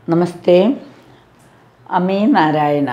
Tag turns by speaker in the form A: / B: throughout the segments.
A: നമസ്തേ അമീ നാരായണ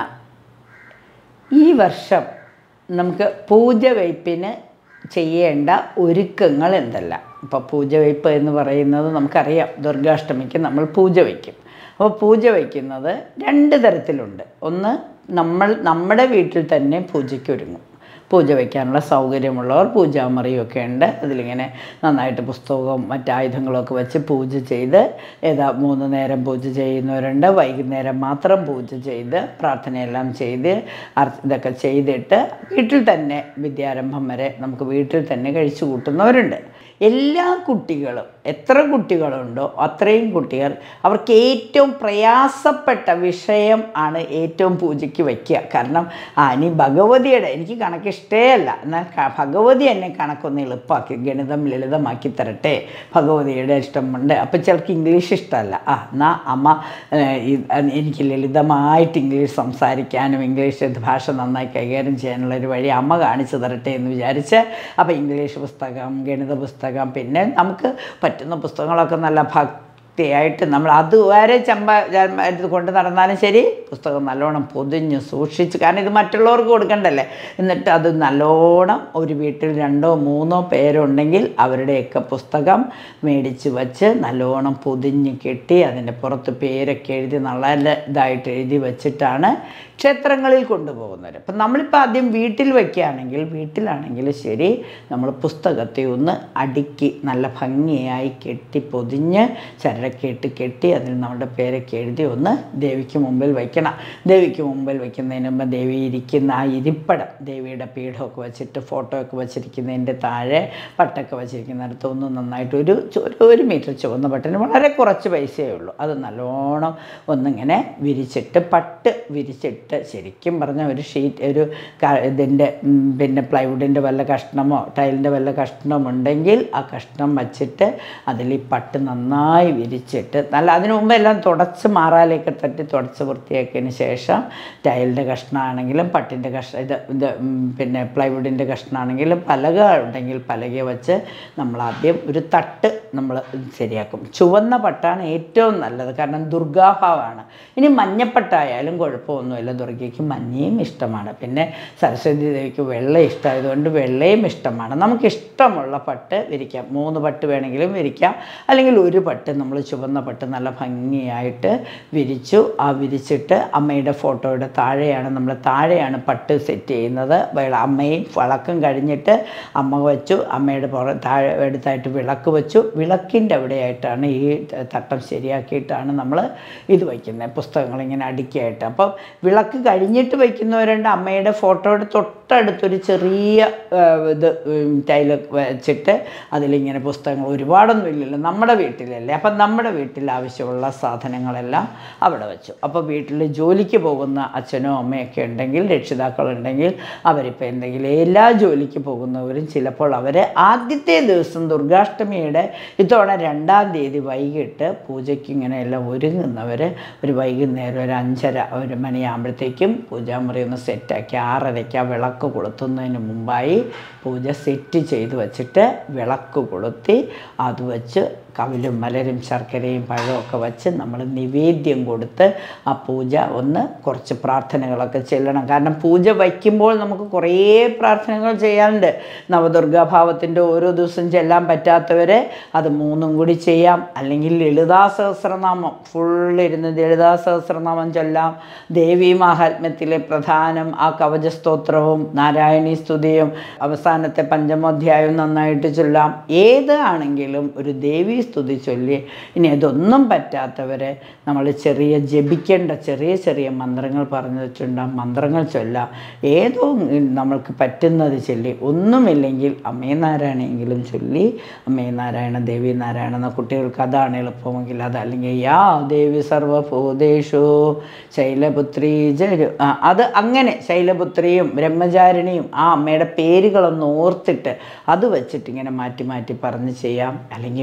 A: ഈ വർഷം നമുക്ക് പൂജവയ്പ്പിന് ചെയ്യേണ്ട ഒരുക്കങ്ങൾ എന്തെല്ലാം ഇപ്പോൾ പൂജവയ്പ്പ് എന്ന് പറയുന്നത് നമുക്കറിയാം ദുർഗാഷ്ടമിക്ക് നമ്മൾ പൂജ വയ്ക്കും അപ്പോൾ പൂജ വയ്ക്കുന്നത് രണ്ട് തരത്തിലുണ്ട് ഒന്ന് നമ്മൾ നമ്മുടെ വീട്ടിൽ തന്നെ പൂജയ്ക്ക് ഒരുങ്ങും പൂജ വയ്ക്കാനുള്ള സൗകര്യമുള്ളവർ പൂജാമുറിയൊക്കെ ഉണ്ട് അതിലിങ്ങനെ നന്നായിട്ട് പുസ്തകവും മറ്റായുധങ്ങളൊക്കെ വെച്ച് പൂജ ചെയ്ത് ഏതാ മൂന്ന് നേരം പൂജ ചെയ്യുന്നവരുണ്ട് വൈകുന്നേരം മാത്രം പൂജ ചെയ്ത് പ്രാർത്ഥനയെല്ലാം ചെയ്ത് അർ- ഇതൊക്കെ ചെയ്തിട്ട് വീട്ടിൽ തന്നെ വിദ്യാരംഭം വരെ നമുക്ക് വീട്ടിൽ തന്നെ കഴിച്ചു കൂട്ടുന്നവരുണ്ട് എല്ലാ കുട്ടികളും എത്ര കുട്ടികളുണ്ടോ അത്രയും കുട്ടികൾ അവർക്ക് ഏറ്റവും പ്രയാസപ്പെട്ട വിഷയം ആണ് ഏറ്റവും പൂജയ്ക്ക് വയ്ക്കുക കാരണം ആ ഇനി ഭഗവതിയുടെ എനിക്ക് കണക്ക് ഇഷ്ടേ അല്ല എന്നാൽ ക- ഭഗവതി എന്നെ കണക്കൊന്ന് എളുപ്പമാക്കി ഗണിതം ലളിതമാക്കി തരട്ടെ ഭഗവതിയുടെ ഇഷ്ടമുണ്ട് അപ്പോൾ ചിലർക്ക് ഇംഗ്ലീഷ് ഇഷ്ടമല്ല ആ എന്നാൽ അമ്മ ഏഹ്, ഈ- എനിക്ക് ലളിതമായിട്ട് ഇംഗ്ലീഷ് സംസാരിക്കാനും ഇംഗ്ലീഷ് ഭാഷ നന്നായി കൈകാര്യം ചെയ്യാനുള്ള ഒരു വഴി അമ്മ കാണിച്ചു തരട്ടെ എന്ന് വിചാരിച്ച് അപ്പോൾ ഇംഗ്ലീഷ് പുസ്തകം ഗണിത പുസ്തകം പിന്നെ നമുക്ക് പറ്റുന്ന പുസ്തകങ്ങളൊക്കെ നല്ല ഭക്തിയായിട്ട് നമ്മൾ അതുവരെ ചമ്പ ചമ്പ ഇത് കൊണ്ട് നടന്നാലും ശരി പുസ്തകം നല്ലോണം പൊതിഞ്ഞ് സൂക്ഷിച്ച് കാരണം ഇത് മറ്റുള്ളവർക്ക് കൊടുക്കണ്ടല്ലേ എന്നിട്ട് അത് നല്ലോണം ഒരു വീട്ടിൽ രണ്ടോ മൂന്നോ പേരുണ്ടെങ്കിൽ അവരുടെയൊക്കെ പുസ്തകം മേടിച്ച് വച്ച് നല്ലോണം പൊതിഞ്ഞ് കെട്ടി അതിൻ്റെ പുറത്ത് പേരൊക്കെ എഴുതി നല്ല ഇതായിട്ട് എഴുതി വെച്ചിട്ടാണ് ക്ഷേത്രങ്ങളിൽ കൊണ്ടുപോകുന്നത് അപ്പം നമ്മളിപ്പോൾ ആദ്യം വീട്ടിൽ വയ്ക്കുകയാണെങ്കിൽ വീട്ടിലാണെങ്കിൽ ശരി നമ്മൾ പുസ്തകത്തെ ഒന്ന് അടുക്കി നല്ല ഭംഗിയായി കെട്ടി പൊതിഞ്ഞ് ചരടൊക്കെ ഇട്ട് കെട്ടി അതിൽ നമ്മുടെ പേരൊക്കെ എഴുതി ഒന്ന് ദേവിക്ക് മുമ്പിൽ വയ്ക്കണം ദേവിക്ക് മുമ്പിൽ വയ്ക്കുന്നതിന് മുമ്പ് ദേവി ഇരിക്കുന്ന ആ ഇരിപ്പടം ദേവിയുടെ പീഠമൊക്കെ വെച്ചിട്ട് ഫോട്ടോ ഒക്കെ വെച്ചിരിക്കുന്നതിൻ്റെ താഴെ പട്ടൊക്കെ വെച്ചിരിക്കുന്നിടത്ത് ഒന്ന് നന്നായിട്ട് ഒരു ചു- ഒരു- ഒരു മീറ്റർ ചുവന്ന പട്ടിന് വളരെ കുറച്ച് പൈസയേ ഉള്ളൂ അത് നല്ലോണം ഒന്നിങ്ങനെ വിരിച്ചിട്ട് പട്ട് വിരിച്ചിട്ട് ശരിക്കും പറഞ്ഞ ഒരു ഷീറ്റ് ഒരു ക- ഇതിൻ്റെ ഉം, പിന്നെ പ്ലൈവുഡിൻ്റെ വല്ല കഷ്ണമോ ടൈലിൻ്റെ വല്ല കഷ്ണമുണ്ടെങ്കിൽ ആ കഷ്ണം വച്ചിട്ട് അതിൽ ഈ പട്ട് നന്നായി വിരിച്ചിട്ട് നല്ല അതിനു മുമ്പ് എല്ലാം തുടച്ച് മാറാലേക്ക് തട്ടി തുടച്ച് വൃത്തിയാക്കിയതിന് ശേഷം ടൈലിൻ്റെ കഷ്ണമാണെങ്കിലും പട്ടിൻ്റെ കഷ്ണം ഇത് ഇത് ഉം, പിന്നെ പ്ലൈവുഡിൻ്റെ കഷ്ണമാണെങ്കിലും പലക ഉണ്ടെങ്കിൽ പലക വെച്ച് നമ്മൾ ആദ്യം ഒരു തട്ട് നമ്മൾ ശരിയാക്കും ചുവന്ന പട്ടാണ് ഏറ്റവും നല്ലത് കാരണം ദുർഗാഭാവമാണ് ഇനി മഞ്ഞപ്പട്ടായാലും കുഴപ്പമൊന്നുമില്ല ദുർഗയ്ക്ക് മഞ്ഞയും ഇഷ്ടമാണ് പിന്നെ സരസ്വതി ദേവിക്ക് വെള്ള ഇഷ്ടമായതുകൊണ്ട് വെള്ളയും ഇഷ്ടമാണ് നമുക്ക് ഇഷ്ടമുള്ള പട്ട് വിരിക്കാം മൂന്ന് പട്ട് വേണമെങ്കിലും വിരിക്കാം അല്ലെങ്കിൽ ഒരു പട്ട് നമ്മൾ ചുവന്ന പട്ട് നല്ല ഭംഗിയായിട്ട് വിരിച്ചു ആ വിരിച്ചിട്ട് അമ്മയുടെ ഫോട്ടോയുടെ താഴെയാണ് നമ്മൾ താഴെയാണ് പട്ട് സെറ്റ് ചെയ്യുന്നത് വെള- അമ്മയും വളക്കം കഴിഞ്ഞിട്ട് അമ്മ വെച്ചു അമ്മയുടെ പുറ താഴെ എടുത്തായിട്ട് വിളക്ക് വെച്ചു വിളക്കിൻ്റെ അവിടെയായിട്ടാണ് ഈ തട്ടം ശരിയാക്കിയിട്ടാണ് നമ്മൾ ഇത് വയ്ക്കുന്നത് പുസ്തകങ്ങൾ ഇങ്ങനെ അടുക്കിയായിട്ട് അപ്പം വിളക്ക് കഴിഞ്ഞിട്ട് വയ്ക്കുന്നവരുണ്ട് അമ്മയുടെ ഫോട്ടോയുടെ തൊട്ടടുത്തൊരു ചെറിയ ആ, ഇത് ടൈല് വെച്ചിട്ട് അതിലിങ്ങനെ പുസ്തകങ്ങൾ ഒരുപാടൊന്നും ഇല്ലല്ലോ നമ്മുടെ വീട്ടിലല്ലേ അപ്പം നമ്മുടെ വീട്ടിൽ ആവശ്യമുള്ള സാധനങ്ങളെല്ലാം അവിടെ വെച്ചു അപ്പോൾ വീട്ടിൽ ജോലിക്ക് പോകുന്ന അച്ഛനോ അമ്മയൊക്കെ ഉണ്ടെങ്കിൽ രക്ഷിതാക്കളുണ്ടെങ്കിൽ അവരിപ്പോൾ എന്തെങ്കിലും എല്ലാ ജോലിക്ക് പോകുന്നവരും ചിലപ്പോൾ അവർ ആദ്യത്തെ ദിവസം ദുർഗാഷ്ടമിയുടെ ഇത്തവണ രണ്ടാം തീയതി വൈകിട്ട് പൂജയ്ക്ക് ഇങ്ങനെ എല്ലാം ഒരുങ്ങുന്നവർ ഒരു വൈകുന്നേരം ഒരു അഞ്ചര ഒരു മണിയാകുമ്പോഴത്തേക്കും പൂജാമുറി ഒന്ന് സെറ്റാക്കി ആറരയ്ക്ക് ആ വിളക്ക് കൊളുത്തുന്നതിന് മുമ്പായി പൂജ സെറ്റ് ചെയ്ത് വെച്ചിട്ട് വിളക്ക് കൊളുത്തി അത് വെച്ച് കവിലും മലരും ശർക്കരയും പഴവും ഒക്കെ വെച്ച് നമ്മൾ നിവേദ്യം കൊടുത്ത് ആ പൂജ ഒന്ന് കുറച്ച് പ്രാർത്ഥനകളൊക്കെ ചെല്ലണം കാരണം പൂജ വയ്ക്കുമ്പോൾ നമുക്ക് കുറേ പ്രാർത്ഥനകൾ ചെയ്യാനുണ്ട് നവദുർഗാഭാവത്തിൻ്റെ ഓരോ ദിവസം ചെല്ലാൻ പറ്റാത്തവരെ അത് മൂന്നും കൂടി ചെയ്യാം അല്ലെങ്കിൽ ലളിതാ സഹസ്രനാമം ഫുള്ളിരുന്ന് ലളിതാ സഹസ്രനാമം ചൊല്ലാം ദേവി മാഹാത്മ്യത്തിലെ പ്രധാനം ആ കവചസ്തോത്രവും നാരായണീ സ്തുതിയും അവസാനത്തെ പഞ്ചമോധ്യായവും നന്നായിട്ട് ചൊല്ലാം ഏത് ആണെങ്കിലും ഒരു ദേവീ സ്തുതി ചൊല്ലി ഇനി അതൊന്നും പറ്റാത്തവരെ നമ്മൾ ചെറിയ ജപിക്കേണ്ട ചെറിയ ചെറിയ മന്ത്രങ്ങൾ പറഞ്ഞു വെച്ചിട്ടുണ്ട് ആ മന്ത്രങ്ങൾ ചൊല്ലാം ഏതോ നമ്മൾക്ക് പറ്റുന്നത് ചൊല്ലി ഒന്നുമില്ലെങ്കിൽ അമ്മേ നാരായണെങ്കിലും ചൊല്ലി അമ്മേ നാരായണ ദേവി നാരായണ എന്ന കുട്ടികൾക്ക് അതാണ് എളുപ്പമെങ്കിൽ അത് അല്ലെങ്കിൽ യാ ദേവി സർവഭൂതേഷു ശൈലപുത്രി ജരു ആ, അത് അങ്ങനെ ശൈലപുത്രിയും ബ്രഹ്മചാരിണിയും ആ അമ്മയുടെ പേരുകളൊന്ന് ഓർത്തിട്ട് അത് വെച്ചിട്ട് ഇങ്ങനെ മാറ്റി മാറ്റി പറഞ്ഞ് ചെയ്യാം അല്ലെങ്കിൽ മാത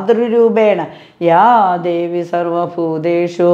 A: മാതൃരൂപേണ യാ ദേവി സർവഭൂതേഷു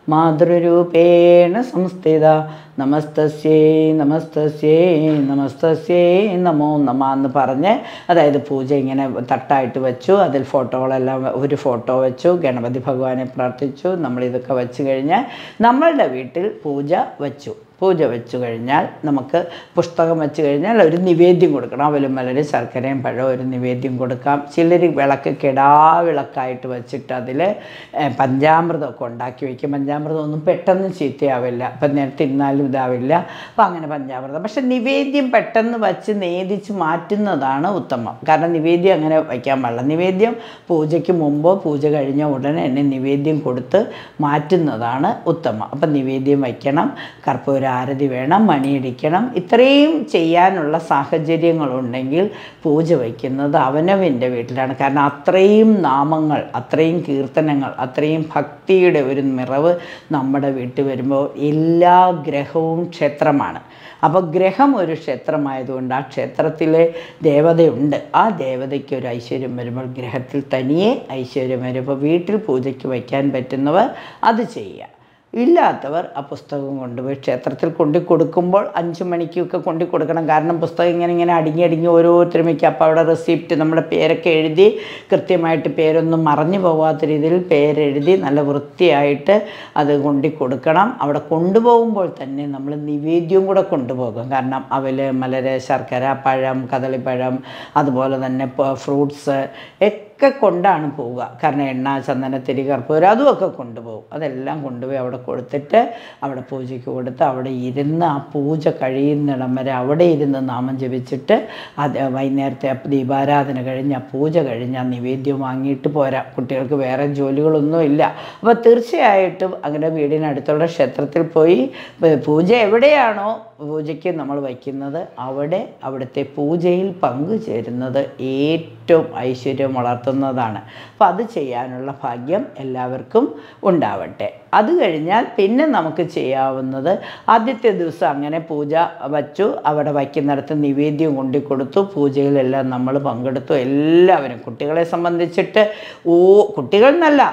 A: മാതൃരൂപേണ സംസ്ഥിത നമസ്തസ്യേ നമസ്തസ്യേ നമസ്തസ്യേ നമോ നമ എന്ന് പറഞ്ഞ് അതായത് പൂജ ഇങ്ങനെ തട്ടായിട്ട് വെച്ചു അതിൽ ഫോട്ടോകളെല്ലാം ഒരു ഫോട്ടോ വെച്ചു ഗണപതി ഭഗവാനെ പ്രാർത്ഥിച്ചു നമ്മളിതൊക്കെ വെച്ച് കഴിഞ്ഞാൽ നമ്മളുടെ വീട്ടിൽ പൂജ വെച്ചു പൂജ വെച്ചു കഴിഞ്ഞാൽ നമുക്ക് പുസ്തകം വെച്ച് കഴിഞ്ഞാൽ ഒരു നിവേദ്യം കൊടുക്കണം അവലും മലരും ശർക്കരയും പഴവും ഒരു നിവേദ്യം കൊടുക്കാം ചിലർ വിളക്ക് കിടാവിളക്കായിട്ട് വെച്ചിട്ട് അതിൽ പഞ്ചാമൃതമൊക്കെ ഉണ്ടാക്കി വയ്ക്കും പഞ്ചാമൃതം ഒന്നും പെട്ടെന്ന് ചീത്തയാവില്ല അപ്പം നേരത്തെ ഇരുന്നാലും ഇതാവില്ല അപ്പം അങ്ങനെ പഞ്ചാമൃതം പക്ഷെ നിവേദ്യം പെട്ടെന്ന് വച്ച് നേദിച്ച് മാറ്റുന്നതാണ് ഉത്തമം കാരണം നിവേദ്യം അങ്ങനെ വയ്ക്കാൻ പാടില്ല നിവേദ്യം പൂജയ്ക്ക് മുമ്പോ പൂജ കഴിഞ്ഞ ഉടനെ തന്നെ നിവേദ്യം കൊടുത്ത് മാറ്റുന്നതാണ് ഉത്തമം അപ്പം നിവേദ്യം വയ്ക്കണം കർപ്പൂര ആരതി വേണം മണിയടിക്കണം ഇത്രയും ചെയ്യാനുള്ള സാഹചര്യങ്ങളുണ്ടെങ്കിൽ പൂജ വയ്ക്കുന്നത് അവനവൻ്റെ വീട്ടിലാണ് കാരണം അത്രയും നാമങ്ങൾ അത്രയും കീർത്തനങ്ങൾ അത്രയും ഭക്തിയുടെ ഒരു നിറവ് നമ്മുടെ വീട്ടിൽ വരുമ്പോൾ എല്ലാ ഗ്രഹവും ക്ഷേത്രമാണ് അപ്പോൾ ഗ്രഹം ഒരു ക്ഷേത്രമായതുകൊണ്ട് ആ ക്ഷേത്രത്തിലെ ദേവതയുണ്ട് ആ ദേവതയ്ക്ക് ഒരു ഐശ്വര്യം വരുമ്പോൾ ഗ്രഹത്തിൽ തനിയെ ഐശ്വര്യം വരും അപ്പോൾ വീട്ടിൽ പൂജയ്ക്ക് വയ്ക്കാൻ പറ്റുന്നവർ അത് ചെയ്യുക ഇല്ലാത്തവർ ആ പുസ്തകം കൊണ്ടുപോയി ക്ഷേത്രത്തിൽ കൊണ്ടു കൊടുക്കുമ്പോൾ അഞ്ച് മണിക്കൊക്കെ കൊണ്ടു കൊടുക്കണം കാരണം പുസ്തകം ഇങ്ങനെ ഇങ്ങനെ അടുങ്ങി അടുങ്ങി ഓരോരുത്തരും വയ്ക്കും അപ്പോൾ അവിടെ റെസിപ്റ്റ് നമ്മുടെ പേരൊക്കെ എഴുതി കൃത്യമായിട്ട് പേരൊന്നും മറഞ്ഞു പോകാത്ത രീതിയിൽ പേരെഴുതി നല്ല വൃത്തിയായിട്ട് അത് കൊണ്ടു കൊടുക്കണം അവിടെ കൊണ്ടുപോകുമ്പോൾ തന്നെ നമ്മൾ നിവേദ്യവും കൂടെ കൊണ്ടുപോകും കാരണം അവല് മലര് ശർക്കര പഴം കദളിപ്പഴം അതുപോലെ തന്നെ ഫ്രൂട്ട്സ് ഒക്കെ കൊണ്ടാണ് പോവുക കാരണം എണ്ണ ചന്ദനത്തിരി കർപ്പൂരം അതുമൊക്കെ കൊണ്ടുപോകും അതെല്ലാം കൊണ്ടുപോയി അവിടെ കൊടുത്തിട്ട് അവിടെ പൂജയ്ക്ക് കൊടുത്ത് അവിടെ ഇരുന്ന് ആ പൂജ കഴിയുന്നിടം വരെ അവിടെ ഇരുന്ന് നാമം ജപിച്ചിട്ട് അത് വൈകുന്നേരത്തെ ദീപാരാധന കഴിഞ്ഞ് ആ പൂജ കഴിഞ്ഞ് ആ നിവേദ്യം വാങ്ങിയിട്ട് പോരാ കുട്ടികൾക്ക് വേറെ ജോലികളൊന്നും ഇല്ല അപ്പോൾ തീർച്ചയായിട്ടും അങ്ങനെ വീടിനടുത്തുള്ള ക്ഷേത്രത്തിൽ പോയി പൂജ എവിടെയാണോ പൂജയ്ക്ക് നമ്മൾ വയ്ക്കുന്നത് അവിടെ അവിടുത്തെ പൂജയിൽ പങ്കുചേരുന്നത് ഏറ്റവും ഐശ്വര്യം വളർത്തുന്നതാണ് അപ്പോൾ അത് ചെയ്യാനുള്ള ഭാഗ്യം എല്ലാവർക്കും ഉണ്ടാവട്ടെ അത് കഴിഞ്ഞാൽ പിന്നെ നമുക്ക് ചെയ്യാവുന്നത് ആദ്യത്തെ ദിവസം അങ്ങനെ പൂജ വച്ചു അവിടെ വയ്ക്കുന്നിടത്ത് നിവേദ്യം കൊണ്ടു കൊടുത്തു പൂജയിലെല്ലാം നമ്മൾ പങ്കെടുത്തു എല്ലാവരും കുട്ടികളെ സംബന്ധിച്ചിട്ട് ഓ കുട്ടികൾ എന്നല്ല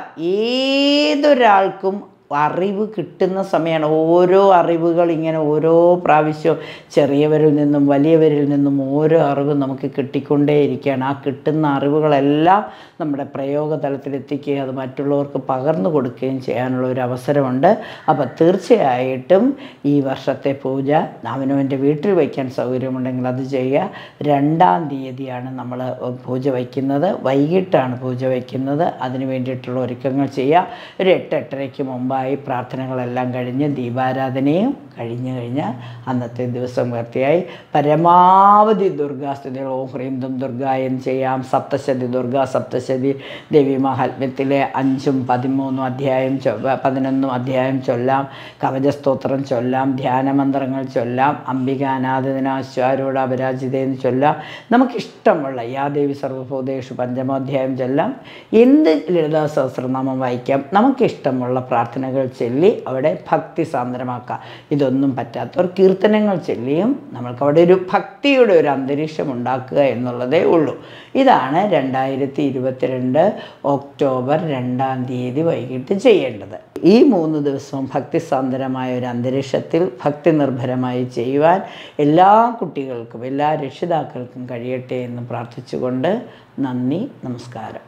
A: ഏതൊരാൾക്കും അറിവ് കിട്ടുന്ന സമയമാണ് ഓരോ അറിവുകൾ ഇങ്ങനെ ഓരോ പ്രാവശ്യവും ചെറിയവരിൽ നിന്നും വലിയവരിൽ നിന്നും ഓരോ അറിവ് നമുക്ക് കിട്ടിക്കൊണ്ടേയിരിക്കുകയാണ് ആ കിട്ടുന്ന അറിവുകളെല്ലാം നമ്മുടെ പ്രയോഗ തലത്തിലെത്തിക്കുകയും അത് മറ്റുള്ളവർക്ക് പകർന്നു കൊടുക്കുകയും ചെയ്യാനുള്ള ഒരു അവസരമുണ്ട് അപ്പോൾ തീർച്ചയായിട്ടും ഈ വർഷത്തെ പൂജ അവനവൻ്റെ വീട്ടിൽ വയ്ക്കാൻ സൗകര്യമുണ്ടെങ്കിൽ അത് ചെയ്യുക രണ്ടാം തീയതിയാണ് നമ്മൾ പൂജ വയ്ക്കുന്നത് വൈകിട്ടാണ് പൂജ വയ്ക്കുന്നത് അതിന് വേണ്ടിയിട്ടുള്ള ഒരുക്കങ്ങൾ ചെയ്യുക ഒരു എട്ട് എട്ടരയ്ക്ക് മുമ്പായി പ്രാർത്ഥനകളെല്ലാം കഴിഞ്ഞ് ദീപാരാധനയും കഴിഞ്ഞു കഴിഞ്ഞാൽ അന്നത്തെ ദിവസം വൃത്തിയായി പരമാവധി ദുർഗാസ്തുതികൾ ഓം ഹ്രീം ദും ദുർഗായം ചെയ്യാം സപ്തശതി ദുർഗാ സപ്തശതി ദേവി മഹാത്മ്യത്തിലെ അഞ്ചും പതിമൂന്നും അധ്യായം ചൊ പതിനൊന്നും അധ്യായം ചൊല്ലാം കവചസ്തോത്രം ചൊല്ലാം ധ്യാനമന്ത്രങ്ങൾ ചൊല്ലാം അംബികാനാഥനാശ്വാരൂഢ അപരാജിതയെന്ന് ചൊല്ലാം നമുക്കിഷ്ടമുള്ള യാ ദേവി സർവഭൂതേഷു പഞ്ചമോധ്യായം ചൊല്ലാം എന്ത് ലളിതാ സഹസ്രനാമം വായിക്കാം നമുക്കിഷ്ടമുള്ള പ്രാർത്ഥനകൾ ചൊല്ലി അവിടെ ഭക്തി സാന്ദ്രമാക്കാം ഇതൊന്നും പറ്റാത്തവർ കീർത്തനങ്ങൾ ചൊല്ലിയും നമ്മൾക്ക് അവിടെ ഒരു ഭക്തിയുടെ ഒരു അന്തരീക്ഷം ഉണ്ടാക്കുക എന്നുള്ളതേ ഉള്ളൂ ഇതാണ് രണ്ടായിരത്തി ഇരുപത്തിരണ്ട് ഒക്ടോബർ രണ്ടാം തീയതി വൈകിട്ട് ചെയ്യേണ്ടത് ഈ മൂന്ന് ദിവസവും ഭക്തിസാന്ദ്രമായ ഒരു അന്തരീക്ഷത്തിൽ ഭക്തി നിർഭരമായി ചെയ്യുവാൻ എല്ലാ കുട്ടികൾക്കും എല്ലാ രക്ഷിതാക്കൾക്കും കഴിയട്ടെ എന്ന് പ്രാർത്ഥിച്ചുകൊണ്ട് നന്ദി നമസ്കാരം